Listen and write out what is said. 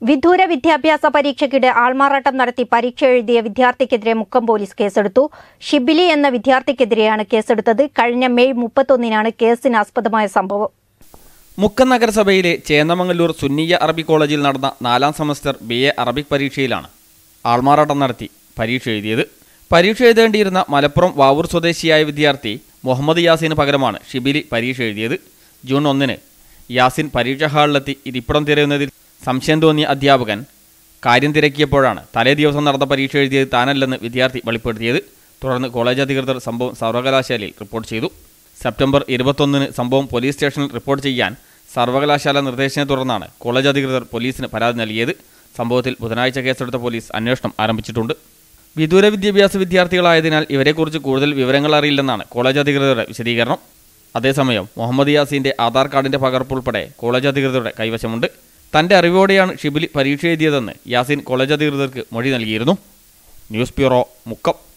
വിദൂര വിദ്യാഭ്യാസ പരീക്ഷയ്ക്കിടെ ആൾമാറാട്ടം നടത്തി പരീക്ഷ എഴുതിയ വിദ്യാർത്ഥിക്കെതിരെ മുക്കം പോലീസ് കേസെടുത്തു ഷിബിലി എന്ന വിദ്യാർത്ഥിക്കെതിരെയാണ് കേസെടുത്തത് കഴിഞ്ഞ മെയ് മുപ്പത്തൊന്നിനാണ് കേസിന് ആസ്പദമായ സംഭവം മുക്കം നഗരസഭയിലെ ചേന്നമംഗല്ലൂർ സുന്നിയ അറബിക് കോളേജിൽ നടന്ന നാലാം സെമസ്റ്റർ ബി എ അറബിക് പരീക്ഷയിലാണ് ആൾമാറാട്ടം നടത്തി പരീക്ഷ എഴുതിയത് പരീക്ഷ എഴുതേണ്ടിയിരുന്ന മലപ്പുറം വാവൂർ സ്വദേശിയായ വിദ്യാർത്ഥി മുഹമ്മദ് യാസിന് പകരമാണ് ഷിബിലി പരീക്ഷ എഴുതിയത് ജൂൺ ഒന്നിന് യാസിൻ പരീക്ഷാ ഹാളിലെത്തി ഇരിപ്പിടം തിരയുന്നതിൽ സംശയം തോന്നിയ അധ്യാപകൻ കാര്യം തിരക്കിയപ്പോഴാണ് തലേ ദിവസം നടന്ന പരീക്ഷ എഴുതിയത് താനല്ലെന്ന് വിദ്യാർത്ഥി വെളിപ്പെടുത്തിയത് തുടർന്ന് കോളേജ് അധികൃതർ സംഭവം സർവകലാശാലയിൽ റിപ്പോർട്ട് ചെയ്തു സെപ്റ്റംബർ ഇരുപത്തൊന്നിന് സംഭവം പോലീസ് സ്റ്റേഷനിൽ റിപ്പോർട്ട് ചെയ്യാൻ സർവകലാശാല നിർദ്ദേശത്തെ തുടർന്നാണ് കോളേജ് അധികൃതർ പോലീസിന് പരാതി നൽകിയത് സംഭവത്തിൽ ബുധനാഴ്ച കേസെടുത്ത പോലീസ് അന്വേഷണം ആരംഭിച്ചിട്ടുണ്ട് വിദൂര വിദ്യാഭ്യാസ വിദ്യാർത്ഥികളായതിനാൽ ഇവരെക്കുറിച്ച് കൂടുതൽ വിവരങ്ങൾ അറിയില്ലെന്നാണ് കോളേജ് അധികൃതരുടെ വിശദീകരണം അതേസമയം മുഹമ്മദ് യാസിന്റെ ആധാർ കാർഡിന്റെ പകർപ്പ് ഉൾപ്പെടെ കോളേജ് അധികൃതരുടെ കൈവശമുണ്ട് തന്റെ അറിവോടെയാണ് ഷിബിലി പരീക്ഷ എഴുതിയതെന്ന് യാസിൻ കോളേജ് അധികൃതർക്ക് മൊഴി നൽകിയിരുന്നു ന്യൂസ് ബ്യൂറോ മുക്കം